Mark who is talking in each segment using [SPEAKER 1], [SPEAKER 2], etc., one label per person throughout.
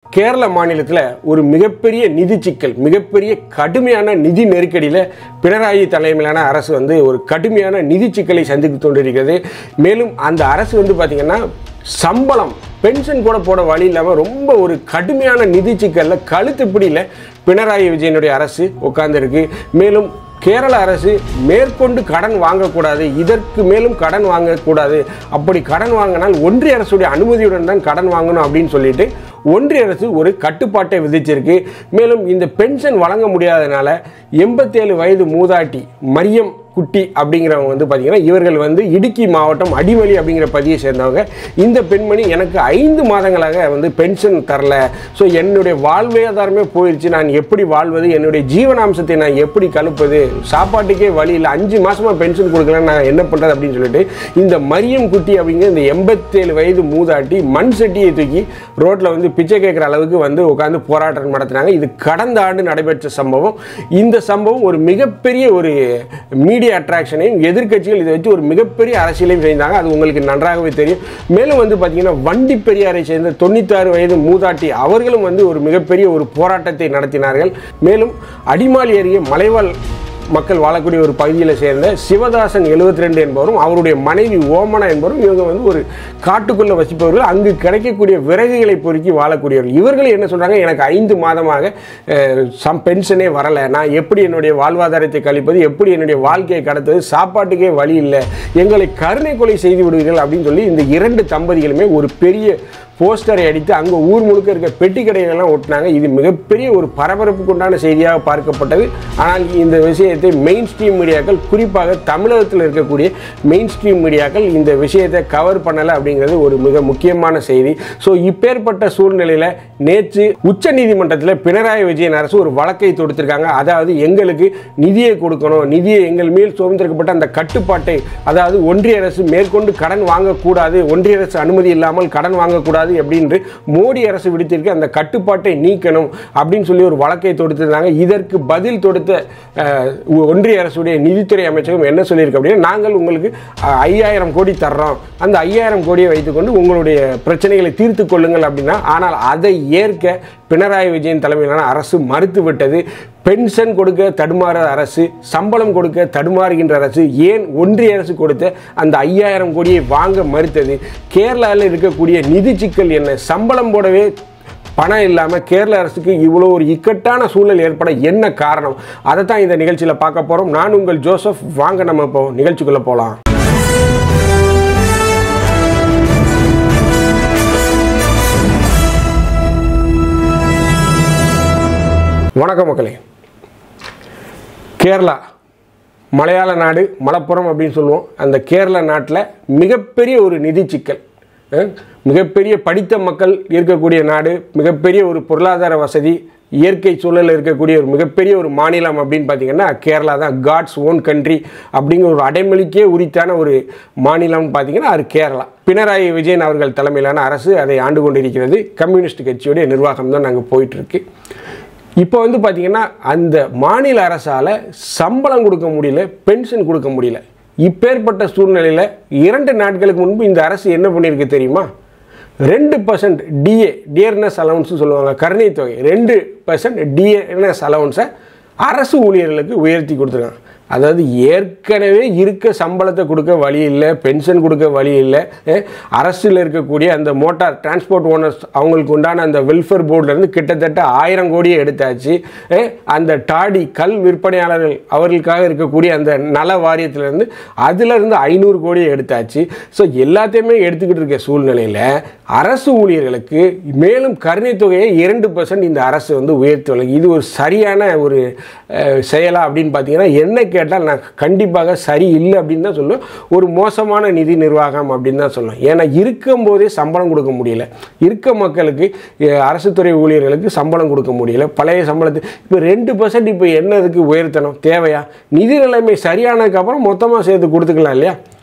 [SPEAKER 1] கேரள மாநிலத்தில் ஒரு மிகப்பெரிய நிதி சிக்கல் மிகப்பெரிய கடுமையான நிதி நெருக்கடியில் பினராயி தலைமையிலான அரசு வந்து ஒரு கடுமையான நிதி சிக்கலை சந்தித்து கொண்டிருக்கிறது மேலும் அந்த அரசு வந்து பார்த்திங்கன்னா சம்பளம் பென்ஷன் கூட போட வழி இல்லாமல் ரொம்ப ஒரு கடுமையான நிதி சிக்கலில் கழுத்து பிடியில் பினராயி விஜயனுடைய அரசு உட்கார்ந்துருக்கு மேலும் கேரள அரசு மேற்கொண்டு கடன் வாங்கக்கூடாது இதற்கு மேலும் கடன் வாங்கக்கூடாது அப்படி கடன் வாங்கினால் ஒன்றிய அரசுடைய அனுமதியுடன் தான் கடன் வாங்கணும் அப்படின்னு சொல்லிட்டு ஒன்றிய அரசு ஒரு கட்டுப்பாட்டை விதிச்சிருக்கு மேலும் இந்த பென்ஷன் வழங்க முடியாதனால எண்பத்தேழு வயது மூதாட்டி மரியம் குட்டி அப்படிங்கிறவங்க வந்து பார்த்தீங்கன்னா இவர்கள் வந்து இடுக்கி மாவட்டம் அடிமலி அப்படிங்கிற பதியை சேர்ந்தவங்க இந்த பெண்மணி எனக்கு ஐந்து மாதங்களாக வந்து பென்ஷன் தரல ஸோ என்னுடைய வாழ்வாதாரமே போயிடுச்சு நான் எப்படி வாழ்வது என்னுடைய ஜீவனாம்சத்தை நான் எப்படி கழுப்பது சாப்பாட்டுக்கே வழி இல்லை அஞ்சு மாசமா பென்ஷன் கொடுக்கல நான் என்ன பண்ணுறது அப்படின்னு சொல்லிட்டு இந்த மரியம் குட்டி அப்படிங்கிற இந்த எண்பத்தேழு வயது மூதாட்டி மண் சட்டியை தூக்கி ரோட்டில் வந்து பிச்சை கேட்குற அளவுக்கு வந்து உட்காந்து போராட்டம் நடத்தினாங்க இது கடந்த ஆண்டு நடைபெற்ற சம்பவம் இந்த சம்பவம் ஒரு மிகப்பெரிய ஒரு மீடியா அட்ராக்ஷனையும் எதிர்க்கட்சிகள் இதை வச்சு ஒரு மிகப்பெரிய அரசியலையும் செய்தாங்க அது உங்களுக்கு நன்றாகவே தெரியும் மேலும் வந்து பார்த்தீங்கன்னா வண்டி பெரியாரை சேர்ந்த தொண்ணூத்தாறு வயது மூதாட்டி அவர்களும் வந்து ஒரு மிகப்பெரிய ஒரு போராட்டத்தை நடத்தினார்கள் மேலும் அடிமாலி அருகே மலைவாழ் மக்கள் வாழக்கூடிய ஒரு பகுதியில் சேர்ந்த சிவதாசன் 72 ரெண்டு என்பவரும் அவருடைய மனைவி ஓமனா என்பவரும் இவங்க வந்து ஒரு காட்டுக்குள்ளே வசிப்பவர்கள் அங்கு கிடைக்கக்கூடிய விறகுகளை பொறுக்கி வாழக்கூடியவர்கள் இவர்கள் என்ன சொல்கிறாங்க எனக்கு ஐந்து மாதமாக அஹ், சம் பென்ஷனே வரலை நான் எப்படி என்னுடைய வாழ்வாதாரத்தை கழிப்பது எப்படி என்னுடைய வாழ்க்கையை கடத்துவது சாப்பாட்டுக்கே வழி இல்லை எங்களை கருணை கொலை செய்து விடுவீர்கள் அப்படின்னு சொல்லி இந்த இரண்டு தம்பதிகளுமே ஒரு பெரிய போஸ்டரை அடித்து அங்கே ஊர் முழுக்க இருக்க பெட்டி கடைகளெல்லாம் ஒட்டினாங்க இது மிகப்பெரிய ஒரு பரபரப்புக்கு உண்டான செய்தியாக பார்க்கப்பட்டது ஆனால் இந்த விஷயத்தை மெயின் ஸ்ட்ரீம் மீடியாக்கள் குறிப்பாக தமிழகத்தில் இருக்கக்கூடிய மெயின் ஸ்ட்ரீம் மீடியாக்கள் இந்த விஷயத்தை கவர் பண்ணலை அப்படிங்கிறது ஒரு மிக முக்கியமான செய்தி ஸோ இப்பேற்பட்ட சூழ்நிலையில் நேற்று உச்ச நீதிமன்றத்தில் பினராயி விஜயன் அரசு ஒரு வழக்கை தொடுத்திருக்காங்க அதாவது எங்களுக்கு நிதியை கொடுக்கணும் நிதியை எங்கள் மேல் சுதந்திரிக்கப்பட்ட அந்த கட்டுப்பாட்டை அதாவது ஒன்றிய அரசு மேற்கொண்டு கடன் வாங்கக்கூடாது ஒன்றிய அரசு அனுமதி இல்லாமல் கடன் வாங்கக்கூடாது அப்படின்னு மோடி அரசு விடுத்திருக்க அந்த கட்டுப்பாட்டை நீக்கணும் அப்படின்னு சொல்லி ஒரு வழக்கை தொடுத்திருந்தாங்க இதற்கு பதில் தொடுத்த அஹ், ஒன்றிய அரசுடைய நிதித்துறை அமைச்சகம் என்ன சொல்லியிருக்கு அப்படின்னா நாங்கள் உங்களுக்கு அஹ், ஐயாயிரம் கோடி தர்றோம் அந்த ஐயாயிரம் கோடியை வைத்துக்கொண்டு உங்களுடைய பிரச்சனைகளை தீர்த்து கொள்ளுங்கள் அப்படின்னா ஆனால் அதை ஏற்க பினராயி விஜயன் தலைமையிலான அரசு மறுத்துவிட்டது பென்ஷன் கொடுக்க தடுமாற அரசு சம்பளம் கொடுக்க தடுமாறுகின்ற அரசு ஏன் ஒன்றிய அரசு கொடுத்த அந்த ஐயாயிரம் கோடியை வாங்க மறுத்தது கேரளாவில் இருக்கக்கூடிய நிதி சிக்கல் என்ன சம்பளம் போடவே பணம் இல்லாமல் கேரள அரசுக்கு இவ்வளோ ஒரு இக்கட்டான சூழல் ஏற்பட என்ன காரணம் அதை தான் இந்த நிகழ்ச்சியில் பார்க்க போகிறோம் நான் உங்கள் ஜோசப் வாங்க நம்ம இப்போ நிகழ்ச்சிக்குள்ளே போகலாம் வணக்கம் மக்களே கேரளா மலையாள நாடு மலப்புரம் அப்படின்னு சொல்லுவோம் அந்த கேரள நாட்டில் மிகப்பெரிய ஒரு நிதி சிக்கல் அஹ், மிகப்பெரிய படித்த மக்கள் இருக்கக்கூடிய நாடு மிகப்பெரிய ஒரு பொருளாதார வசதி இயற்கை சூழலில் இருக்கக்கூடிய ஒரு மிகப்பெரிய ஒரு மாநிலம் அப்படின்னு பார்த்தீங்கன்னா கேரளா தான் காட்ஸ் ஓன் கண்ட்ரி அப்படிங்கிற ஒரு அடைமொழிக்கே உரித்தான ஒரு மாநிலம்னு பார்த்தீங்கன்னா அது கேரளா பினராயி விஜயன் அவர்கள் தலைமையிலான அரசு அதை ஆண்டு கொண்டிருக்கிறது கம்யூனிஸ்ட் கட்சியுடைய நிர்வாகம் தான் நாங்கள் போயிட்டுருக்கு இப்போ வந்து பார்த்தீங்கன்னா அந்த மாநில அரசால் சம்பளம் கொடுக்க முடியல பென்ஷன் கொடுக்க முடியல இப்பேற்பட்ட சூழ்நிலையில் இரண்டு நாட்களுக்கு முன்பு இந்த அரசு என்ன பண்ணியிருக்கு தெரியுமா ரெண்டு பர்சன்ட் டிஏ டியர்னஸ் அலவன்ஸ் சொல்லுவாங்க கருணை தொகை ரெண்டு பர்சன்ட் டிஎன்எஸ் அலவன்ஸை அரசு ஊழியர்களுக்கு உயர்த்தி கொடுத்துருக்காங்க அதாவது ஏற்கனவே இருக்க சம்பளத்தை கொடுக்க வழி இல்லை பென்ஷன் கொடுக்க வழி இல்லை அஹ், அரசில் இருக்கக்கூடிய அந்த மோட்டார் டிரான்ஸ்போர்ட் ஓனர்ஸ் அவங்களுக்கு உண்டான அந்த வெல்ஃபேர் போர்ட்லேருந்து கிட்டத்தட்ட ஆயிரம் கோடியை எடுத்தாச்சு அஹ், அந்த டாடி கல் விற்பனையாளர்கள் அவர்களுக்காக இருக்கக்கூடிய அந்த நல வாரியத்திலேருந்து அதிலிருந்து ஐநூறு கோடியை எடுத்தாச்சு ஸோ எல்லாத்தையுமே எடுத்துக்கிட்டு இருக்க சூழ்நிலையில் அரசு ஊழியர்களுக்கு மேலும் கருணை தொகையை இரண்டு பர்சன்ட் இந்த அரசு வந்து உயர்த்தி வழங்கி இது ஒரு சரியான ஒரு அஹ், செயலா அப்படின்னு பார்த்தீங்கன்னா என்ன கேட்டால் நான் கண்டிப்பாக சரி இல்லை அப்படின்னு தான் சொல்லுவேன் ஒரு மோசமான நிதி நிர்வாகம் அப்படின்னு தான் சொல்லுவேன் ஏன்னா இருக்கும்போதே சம்பளம் கொடுக்க முடியல இருக்க மக்களுக்கு அஹ், அரசு துறை ஊழியர்களுக்கு சம்பளம் கொடுக்க முடியல பழைய சம்பளத்து இப்போ ரெண்டு பர்சன்ட் இப்போ என்னதுக்கு உயர்த்தணும் தேவையா நிதி நிலைமை சரியானதுக்கப்புறம் மொத்தமாக சேர்த்து கொடுத்துக்கலாம் இல்லையா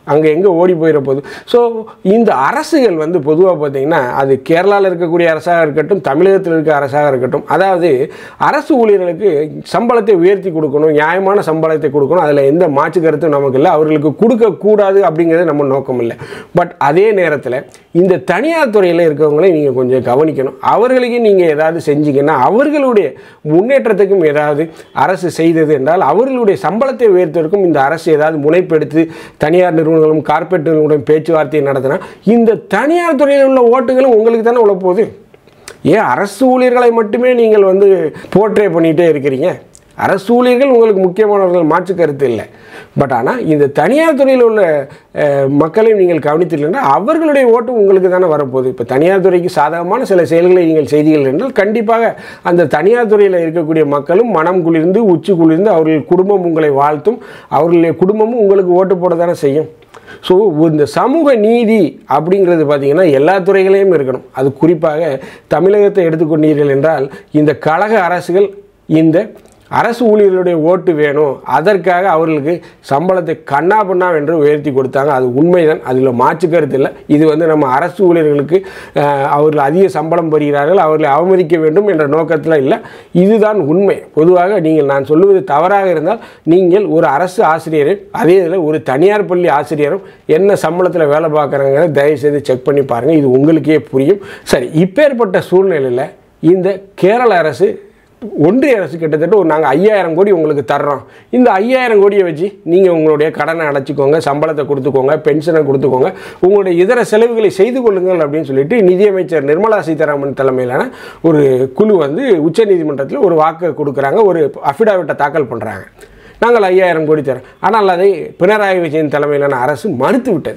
[SPEAKER 1] அங்கே எங்கே ஓடி போயிட போகுது ஸோ இந்த அரசுகள் வந்து பொதுவாக பார்த்தீங்கன்னா அது கேரளாவில் இருக்கக்கூடிய அரசாக இருக்கட்டும் தமிழகத்தில் இருக்க அரசாக இருக்கட்டும் அதாவது அரசு ஊழியர்களுக்கு சம்பளத்தை உயர்த்தி கொடுக்கணும் நியாயமான சம்பளத்தை கொடுக்கணும் அதில் எந்த மாற்று கருத்தும் நமக்கு இல்லை அவர்களுக்கு கொடுக்கக்கூடாது அப்படிங்கிறது நம்ம நோக்கம் இல்லை பட் அதே நேரத்தில் இந்த தனியார் துறையில் இருக்கவங்களை நீங்கள் கொஞ்சம் கவனிக்கணும் அவர்களுக்கு நீங்கள் ஏதாவது செஞ்சீங்கன்னா அவர்களுடைய முன்னேற்றத்துக்கும் ஏதாவது அரசு செய்தது என்றால் அவர்களுடைய சம்பளத்தை உயர்த்துவதற்கும் இந்த அரசு ஏதாவது முனைப்பெடுத்து தனியார் நிறுவனங்களும் கார்ப்பரேட் நிறுவனங்களும் பேச்சுவார்த்தையை நடத்தினா இந்த தனியார் துறையில் உள்ள ஓட்டுகளும் உங்களுக்கு தானே உள்ள போகுது ஏன் அரசு ஊழியர்களை மட்டுமே நீங்கள் வந்து போர்ட்ரே பண்ணிகிட்டே இருக்கிறீங்க அரசு ஊழியர்கள் உங்களுக்கு முக்கியமானவர்கள் மாற்று கருத்து இல்லை பட் ஆனால் இந்த தனியார் துறையில் உள்ள அஹ், மக்களையும் நீங்கள் கவனித்தீர்கள் அவர்களுடைய ஓட்டும் உங்களுக்கு தானே வரப்போகுது இப்போ தனியார் துறைக்கு சாதகமான சில செயல்களை நீங்கள் செய்தீர்கள் என்றால் கண்டிப்பாக அந்த தனியார் துறையில் இருக்கக்கூடிய மக்களும் மனம் குளிர்ந்து உச்சி குளிர்ந்து அவர்கள் குடும்பம் உங்களை வாழ்த்தும் அவர்களுடைய குடும்பமும் உங்களுக்கு ஓட்டு போட தானே செய்யும் ஸோ இந்த சமூக நீதி அப்படிங்கிறது பார்த்தீங்கன்னா எல்லா துறைகளையும் இருக்கணும் அது குறிப்பாக தமிழகத்தை எடுத்துக்கொண்டீர்கள் என்றால் இந்த கழக அரசுகள் இந்த அரசு ஊழியர்களுடைய ஓட்டு வேணும் அதற்காக அவர்களுக்கு சம்பளத்தை கண்ணா பண்ணா என்று உயர்த்தி கொடுத்தாங்க அது உண்மைதான் அதில் மாற்று கருத்து இல்லை இது வந்து நம்ம அரசு ஊழியர்களுக்கு அஹ், அவர்கள் அதிக சம்பளம் பெறுகிறார்கள் அவர்களை அவமதிக்க வேண்டும் என்ற நோக்கத்தில் இல்லை இதுதான் உண்மை பொதுவாக நீங்கள் நான் சொல்லுவது தவறாக இருந்தால் நீங்கள் ஒரு அரசு ஆசிரியரை அதே இதில் ஒரு தனியார் பள்ளி ஆசிரியரும் என்ன சம்பளத்தில் வேலை பார்க்குறாங்க தயவுசெய்து செக் பண்ணி பாருங்கள் இது உங்களுக்கே புரியும் சரி இப்பேற்பட்ட சூழ்நிலையில் இந்த கேரள அரசு ஒன்றிய அரசு கிட்டத்தட்ட ஒரு நாங்கள் ஐயாயிரம் கோடி உங்களுக்கு தர்றோம் இந்த ஐயாயிரம் கோடியை வச்சு நீங்கள் உங்களுடைய கடனை அடைச்சிக்கோங்க சம்பளத்தை கொடுத்துக்கோங்க பென்ஷனை கொடுத்துக்கோங்க உங்களுடைய இதர செலவுகளை செய்து கொள்ளுங்கள் அப்படின்னு சொல்லிட்டு நிதியமைச்சர் நிர்மலா சீதாராமன் தலைமையிலான ஒரு குழு வந்து உச்சநீதிமன்றத்தில் ஒரு வாக்கு கொடுக்குறாங்க ஒரு அஃபிடாவிட்டை தாக்கல் பண்ணுறாங்க நாங்கள் ஐயாயிரம் கோடி தரோம் ஆனால் அதை பினராயி விஜயன் தலைமையிலான அரசு மறுத்து விட்டது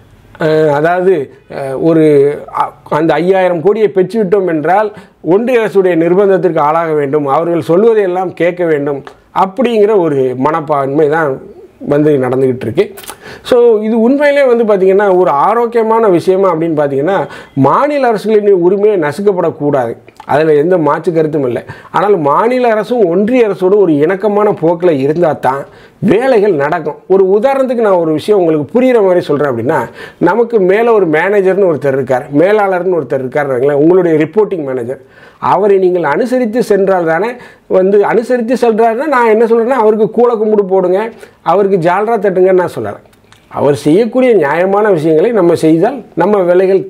[SPEAKER 1] அஹ் அதாவது அஹ் ஒரு அ- அந்த ஐயாயிரம் கோடியை பெற்றுவிட்டோம் என்றால் ஒன்றிய அரசுடைய நிர்பந்தத்திற்கு ஆளாக வேண்டும் அவர்கள் சொல்வதையெல்லாம் கேட்க வேண்டும் அப்படிங்கிற ஒரு மனப்பான்மை தான் வந்து நடந்துக்கிட்டு இருக்கு ஸோ இது உண்மையிலே வந்து பார்த்திங்கன்னா ஒரு ஆரோக்கியமான விஷயமா அப்படின்னு பார்த்தீங்கன்னா மாநில அரசுகளின் உரிமையை நசுக்கப்படக்கூடாது அதில் எந்த மாற்று கருத்தும் இல்லை ஆனால் மாநில அரசும் ஒன்றிய அரசோடு ஒரு இணக்கமான போக்கில் இருந்தால் தான் வேலைகள் நடக்கும் ஒரு உதாரணத்துக்கு நான் ஒரு விஷயம் உங்களுக்கு புரிகிற மாதிரி சொல்கிறேன் அப்படின்னா நமக்கு மேலே ஒரு மேனேஜர்னு ஒருத்தர் இருக்கார் மேலாளர்னு ஒருத்தர் இருக்கார் வைங்களேன் உங்களுடைய ரிப்போர்ட்டிங் மேனேஜர் அவரை நீங்கள் அனுசரித்து சென்றால் தானே வந்து அனுசரித்து சென்றாருன்னா நான் என்ன சொல்கிறேன்னா அவருக்கு கூல கும்பிடு போடுங்க அவருக்கு ஜால்ரா தட்டுங்கன்னு நான் சொல்லலை அவர் செய்யக்கூடிய நியாயமான விஷயங்களை நம்ம செய்தால் நம்ம வேலைகள்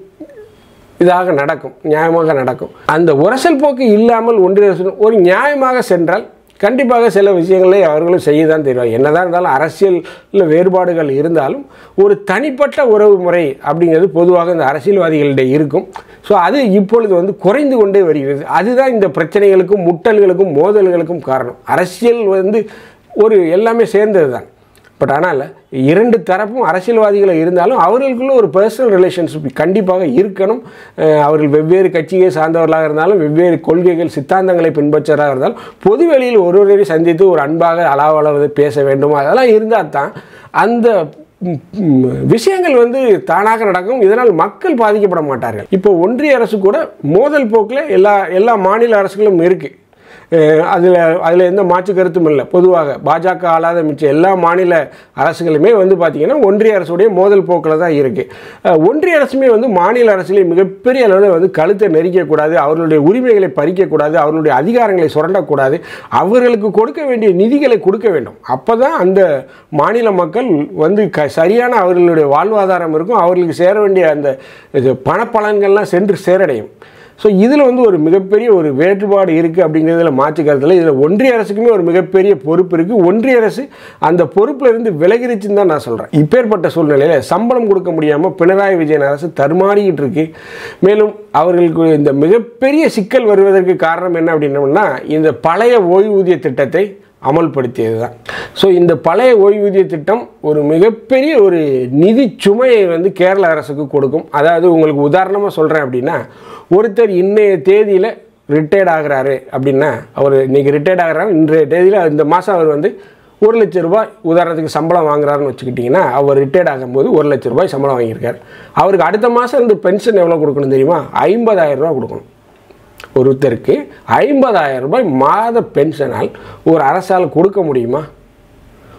[SPEAKER 1] இதாக நடக்கும் நியாயமாக நடக்கும் அந்த உரசல் போக்கு இல்லாமல் ஒன்றிய அரசு ஒரு நியாயமாக சென்றால் கண்டிப்பாக சில விஷயங்களை அவர்களும் செய்ய தான் தெரியும் என்னதான் இருந்தாலும் அரசியலில் வேறுபாடுகள் இருந்தாலும் ஒரு தனிப்பட்ட உறவு முறை அப்படிங்கிறது பொதுவாக இந்த அரசியல்வாதிகளிடையே இருக்கும் ஸோ அது இப்பொழுது வந்து குறைந்து கொண்டே வருகிறது அதுதான் இந்த பிரச்சனைகளுக்கும் முட்டல்களுக்கும் மோதல்களுக்கும் காரணம் அரசியல் வந்து ஒரு எல்லாமே சேர்ந்தது தான் பட் ஆனால் இரண்டு தரப்பும் அரசியல்வாதிகள் இருந்தாலும் அவர்களுக்குள்ள ஒரு பர்சனல் ரிலேஷன்ஷிப் கண்டிப்பாக இருக்கணும் அஹ் அவர்கள் வெவ்வேறு கட்சியை சார்ந்தவர்களாக இருந்தாலும் வெவ்வேறு கொள்கைகள் சித்தாந்தங்களை பின்பற்றவராக இருந்தாலும் பொது வெளியில் ஒருவரை சந்தித்து ஒரு அன்பாக அளவளவு பேச வேண்டும் அதெல்லாம் இருந்தால் தான் அந்த ம், ம், விஷயங்கள் வந்து தானாக நடக்கும் இதனால் மக்கள் பாதிக்கப்பட மாட்டார்கள் இப்போ ஒன்றிய அரசு கூட மோதல் போக்கில் எல்லா எல்லா மாநில அரசுகளும் இருக்குது அதில் அதில் எந்த மாற்று கருத்தும் இல்லை பொதுவாக பாஜக ஆளாத மிச்ச எல்லா மாநில அரசுகளுமே வந்து பார்த்திங்கன்னா ஒன்றிய அரசுடைய மோதல் போக்கில் தான் இருக்குது ஒன்றிய அரசுமே வந்து மாநில அரசுலேயே மிகப்பெரிய அளவில் வந்து கழுத்தை நெரிக்கக்கூடாது அவர்களுடைய உரிமைகளை பறிக்கக்கூடாது அவர்களுடைய அதிகாரங்களை சுரண்டக்கூடாது அவர்களுக்கு கொடுக்க வேண்டிய நிதிகளை கொடுக்க வேண்டும் அப்போ தான் அந்த மாநில மக்கள் வந்து க சரியான அவர்களுடைய வாழ்வாதாரம் இருக்கும் அவர்களுக்கு சேர வேண்டிய அந்த இது பணப்பலன்கள்லாம் சென்று சேரடையும் ஸோ இதில் வந்து ஒரு மிகப்பெரிய ஒரு வேறுபாடு இருக்குது அப்படிங்கிறதுல மாற்று கருத்தில் இதில் ஒன்றிய அரசுக்குமே ஒரு மிகப்பெரிய பொறுப்பு இருக்குது ஒன்றிய அரசு அந்த பொறுப்பில் இருந்து விலகிருச்சுன்னு தான் நான் சொல்கிறேன் இப்பேற்பட்ட சூழ்நிலையில் சம்பளம் கொடுக்க முடியாமல் பினராயி விஜயன் அரசு தருமாறிக்கிட்டு இருக்கு மேலும் அவர்களுக்கு இந்த மிகப்பெரிய சிக்கல் வருவதற்கு காரணம் என்ன அப்படின்னோம்னா இந்த பழைய ஓய்வூதிய திட்டத்தை அமல்படுத்தியது தான் ஸோ இந்த பழைய ஓய்வூதிய திட்டம் ஒரு மிகப்பெரிய ஒரு நிதி சுமையை வந்து கேரள அரசுக்கு கொடுக்கும் அதாவது உங்களுக்கு உதாரணமாக சொல்கிறேன் அப்படின்னா ஒருத்தர் இன்னைய தேதியில் ரிட்டையர்ட் ஆகுறாரு அப்படின்னா அவர் இன்னைக்கு ரிட்டையர்ட் ஆகுறாரு இன்றைய தேதியில் இந்த மாதம் அவர் வந்து ஒரு லட்ச ரூபாய் உதாரணத்துக்கு சம்பளம் வாங்குறாருன்னு வச்சுக்கிட்டிங்கன்னா அவர் ரிட்டையர்ட் ஆகும்போது ஒரு லட்ச ரூபாய் சம்பளம் வாங்கியிருக்காரு அவருக்கு அடுத்த மாதம் இந்த பென்ஷன் எவ்வளோ கொடுக்கணும் தெரியுமா ஐம்பதாயிரம் ரூபா கொடுக்கணும் ஒருத்தருக்கு ஐம்பதாயிரம் ரூபாய் மாத பென்ஷனால் ஒரு அரசால் கொடுக்க முடியுமா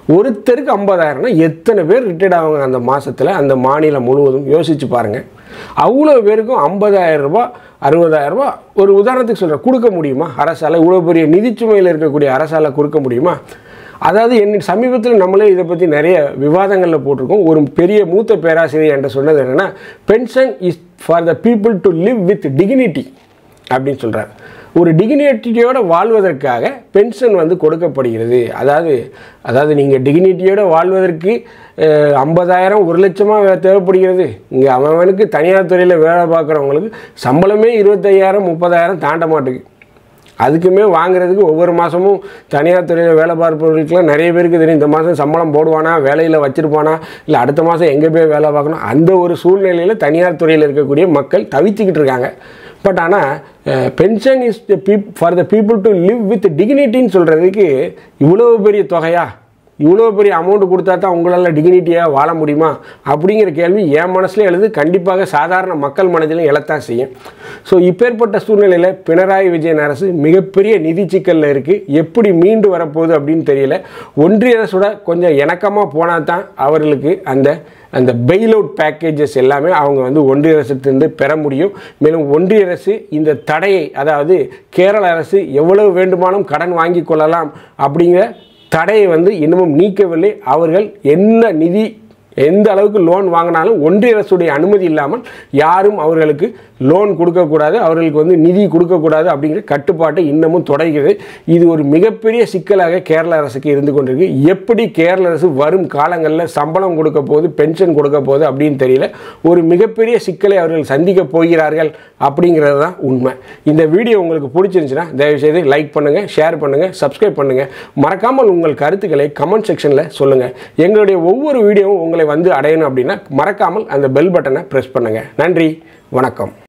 [SPEAKER 1] ஒருத்தருக்கு ஐம்பதாயிரம்னா எத்தனை பேர் ரிட்டையர்ட் ஆவாங்க அந்த மாதத்தில் அந்த மாநிலம் முழுவதும் யோசிச்சு பாருங்கள் அவ்வளோ பேருக்கும் ஐம்பதாயிரம் ரூபாய் அறுபதாயிரம் ரூபாய் ஒரு உதாரணத்துக்கு சொல்கிறேன் கொடுக்க முடியுமா அரசால் இவ்வளோ பெரிய நிதிச்சுமையில் இருக்கக்கூடிய அரசால் கொடுக்க முடியுமா அதாவது என் சமீபத்தில் நம்மளே இதை பற்றி நிறைய விவாதங்களில் போட்டிருக்கோம் ஒரு பெரிய மூத்த பேராசிரியர் என்ற சொன்னது என்னென்னா pension is for the people to live with dignity அப்படின்னு சொல்கிறார் ஒரு டிகினிட்டியோடு வாழ்வதற்காக பென்ஷன் வந்து கொடுக்கப்படுகிறது அதாவது அதாவது நீங்கள் டிகினிட்டியோடு வாழ்வதற்கு அஹ், ஐம்பதாயிரம் ஒரு லட்சமாக தேவைப்படுகிறது இங்கே அவனுக்கு தனியார் துறையில் வேலை பார்க்குறவங்களுக்கு சம்பளமே இருபத்தையாயிரம் முப்பதாயிரம் தாண்ட மாட்டேங்குது அதுக்குமே வாங்குறதுக்கு ஒவ்வொரு மாதமும் தனியார் துறையில் வேலை பார்ப்பவர்களுக்குலாம் நிறைய பேருக்கு தெரியும் இந்த மாதம் சம்பளம் போடுவானா வேலையில் வச்சிருப்பானா இல்லை அடுத்த மாதம் எங்கே போய் வேலை பார்க்கணும் அந்த ஒரு சூழ்நிலையில் தனியார் துறையில் இருக்கக்கூடிய மக்கள் தவிச்சுக்கிட்டு இருக்காங்க பட் ஆனால் pension is the people for the people to live with டிகினிட்டின்னு சொல்கிறதுக்கு இவ்வளோ பெரிய தொகையா இவ்வளோ பெரிய அமௌண்ட் கொடுத்தா தான் உங்களால் டிகினிட்டியாக வாழ முடியுமா அப்படிங்கிற கேள்வி என் மனசுல எழுது கண்டிப்பாக சாதாரண மக்கள் மனதிலும் எழத்தான் செய்யும் ஸோ இப்பேற்பட்ட சூழ்நிலையில் பினராயி விஜயன் அரசு மிகப்பெரிய நிதி சிக்கலில் இருக்குது எப்படி மீண்டு வரப்போகுது அப்படின்னு தெரியல ஒன்றிய அரசோட கொஞ்சம் இணக்கமாக போனால் தான் அவர்களுக்கு அந்த அந்த பெயில் அவுட் பேக்கேஜஸ் எல்லாமே அவங்க வந்து ஒன்றிய அரசிலிருந்து பெற முடியும் மேலும் ஒன்றிய அரசு இந்த தடையை அதாவது கேரள அரசு எவ்வளவு வேண்டுமானும் கடன் வாங்கி கொள்ளலாம் அப்படிங்கிற தடையை வந்து இன்னமும் நீக்கவில்லை அவர்கள் என்ன நிதி எந்த அளவுக்கு லோன் வாங்கினாலும் ஒன்றிய அரசுடைய அனுமதி இல்லாமல் யாரும் அவர்களுக்கு லோன் கொடுக்கக்கூடாது அவர்களுக்கு வந்து நிதி கொடுக்கக்கூடாது அப்படிங்கிற கட்டுப்பாட்டை இன்னமும் தொடர்கிறது இது ஒரு மிகப்பெரிய சிக்கலாக கேரள அரசுக்கு இருந்து கொண்டிருக்கு எப்படி கேரள அரசு வரும் காலங்களில் சம்பளம் கொடுக்க போகுது பென்ஷன் கொடுக்க போகுது அப்படின்னு தெரியல ஒரு மிகப்பெரிய சிக்கலை அவர்கள் சந்திக்க போகிறார்கள் அப்படிங்கிறது தான் உண்மை இந்த வீடியோ உங்களுக்கு பிடிச்சிருந்துச்சுன்னா தயவுசெய்து லைக் பண்ணுங்கள் ஷேர் பண்ணுங்கள் சப்ஸ்கிரைப் பண்ணுங்கள் மறக்காமல் உங்கள் கருத்துக்களை கமெண்ட் செக்ஷனில் சொல்லுங்கள் எங்களுடைய ஒவ்வொரு வீடியோவும் உங்களை வந்து அடையணும் அப்படின்னா மறக்காமல் அந்த பெல் பட்டனை ப்ரெஸ் பண்ணுங்கள் நன்றி வணக்கம்